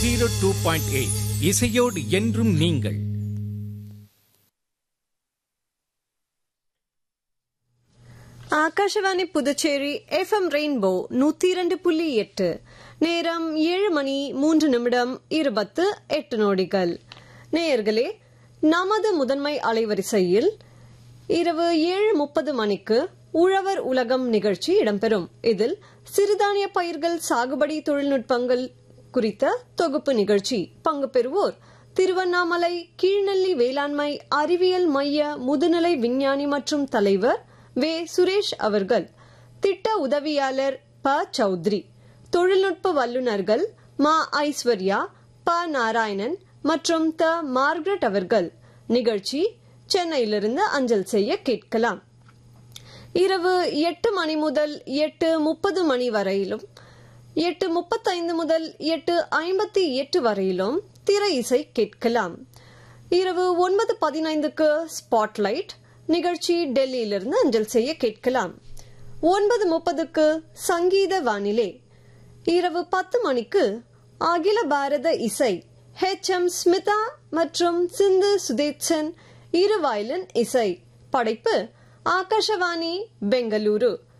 zero two point eight இசையோடு என்றும் நீங்கள் ஆகாஷவாணி புதுச்சேரி எஃப்எம் ரெயின்போ நூத்தி இரண்டு புள்ளி எட்டு நேரம் ஏழு மணி மூன்று நிமிடம் இருபத்து எட்டு நொடிகள் நேயர்களே நமது முதன்மை அலைவரிசையில் இரவு ஏழு முப்பது மணிக்கு உழவர் உலகம் நிகழ்ச்சி இடம்பெறும் இதில் சிறுதானிய பயிர்கள் சாகுபடி தொழில்நுட்பங்கள் குறித்த தொகுப்பு நிகழ்ச்சி பங்கு பெறுவோர் திருவண்ணாமலை கீழ்நெல்லி வேளாண்மை அறிவியல் மைய முதுநிலை விஞ்ஞானி மற்றும் தலைவர் வே சுரேஷ் அவர்கள் திட்ட உதவியாளர் ப சௌத்ரி தொழில்நுட்ப வல்லுநர்கள் மா ஐஸ்வர்யா ப நாராயணன் மற்றும் த மார்கரெட் அவர்கள் நிகழ்ச்சி சென்னையிலிருந்து அஞ்சல் செய்ய கேட்கலாம் இரவு எட்டு மணி முதல் எட்டு முப்பது மணி வரையிலும் எட்டு முப்பத்தைந்து முதல் எட்டு ஐம்பத்தி எட்டு வரையிலும் திரை இசை கேட்கலாம் இரவு ஒன்பது பதினைந்துக்கு ஸ்பாட்லைட் நிகழ்ச்சி டெல்லியிலிருந்து அஞ்சல் செய்ய கேட்கலாம் ஒன்பது முப்பதுக்கு சங்கீத வானிலை இரவு பத்து மணிக்கு அகில பாரத இசை ஹெச் எம் ஸ்மிதா மற்றும் சிந்து சுதேச்சன் இரு வயலின் இசை படைப்பு ஆகாஷவாணி பெங்களூரு